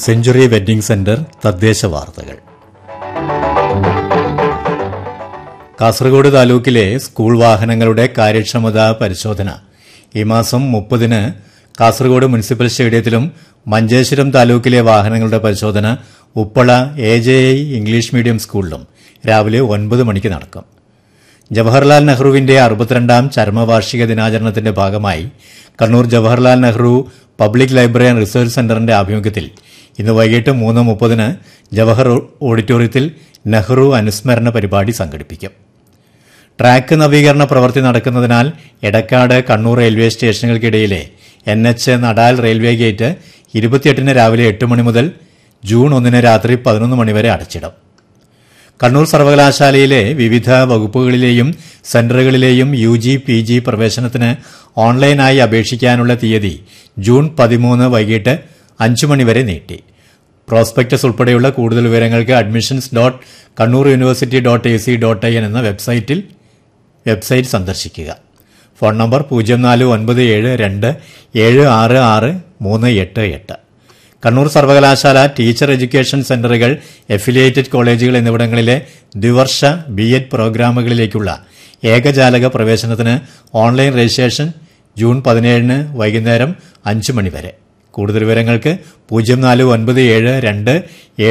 century wedding centre തദ്ദേശ വാർത്തകൾ കാസർഗോഡ് താലൂക്കിലെ സ്കൂൾ വാഹനങ്ങളുടെ കാര്യക്ഷമതാ പരിശോധന ഈ മാസം മുപ്പതിന് കാസർഗോഡ് മുനിസിപ്പൽ സ്റ്റേഡിയത്തിലും മഞ്ചേശ്വരം താലൂക്കിലെ വാഹനങ്ങളുടെ പരിശോധന Uppala A J I English medium സ്കൂളിലും രാവിലെ ഒൻപത് മണിക്ക് നടക്കും ജവഹർലാൽ നെഹ്റുവിന്റെ അറുപത്തിരണ്ടാം ചരമവാർഷിക ദിനാചരണത്തിന്റെ ഭാഗമായി Kannur Jawaharlal Nehru public library and research സെന്ററിന്റെ ആഭിമുഖ്യത്തിൽ ഇന്ന് വൈകിട്ട് മൂന്ന് മുപ്പതിന് ജവഹർ ഓഡിറ്റോറിയത്തിൽ നെഹ്റു അനുസ്മരണ പരിപാടി സംഘടിപ്പിക്കും ട്രാക്ക് നവീകരണ പ്രവൃത്തി നടക്കുന്നതിനാൽ എടക്കാട് കണ്ണൂർ റെയിൽവേ സ്റ്റേഷനുകൾക്കിടയിലെ N H Nadal railway gate ഇരുപത്തിയെട്ടിന് രാവിലെ എട്ട് മണി മുതൽ ജൂൺ ഒന്നിന് രാത്രി പതിനൊന്ന് മണിവരെ അടച്ചിടും കണ്ണൂർ സർവകലാശാലയിലെ വിവിധ വകുപ്പുകളിലെയും സെന്ററുകളിലെയും യു ജി പി ജി പ്രവേശനത്തിന് ഓൺലൈനായി അപേക്ഷിക്കാനുള്ള തീയതി ജൂൺ പതിമൂന്ന് വൈകിട്ട് അഞ്ചു മണിവരെ നീട്ടി പ്രോസ്പെക്ടസ് ഉൾപ്പെടെയുള്ള കൂടുതൽ വിവരങ്ങൾക്ക് admissions dot Kannur university dot A C dot I N എന്ന വെബ്സൈറ്റിൽ വെബ്സൈറ്റ് സന്ദർശിക്കുക ഫോൺ നമ്പർ പൂജ്യം നാല് ഒൻപത് ഏഴ് രണ്ട് ഏഴ് ആറ് ആറ് മൂന്ന് എട്ട് എട്ട് കണ്ണൂർ സർവകലാശാല ടീച്ചർ എഡ്യൂക്കേഷൻ സെന്ററുകൾ എഫിലിയേറ്റഡ് കോളേജുകൾ എന്നിവിടങ്ങളിലെ ദ്വിവർഷ ബി എഡ് പ്രോഗ്രാമുകളിലേക്കുള്ള ഏകജാലക പ്രവേശനത്തിന് ഓൺലൈൻ രജിസ്ട്രേഷൻ ജൂൺ പതിനേഴിന് വൈകുന്നേരം അഞ്ച് മണിവരെ കൂടുതൽ വിവരങ്ങൾക്ക് പൂജ്യം നാല് ഒൻപത് ഏഴ് രണ്ട്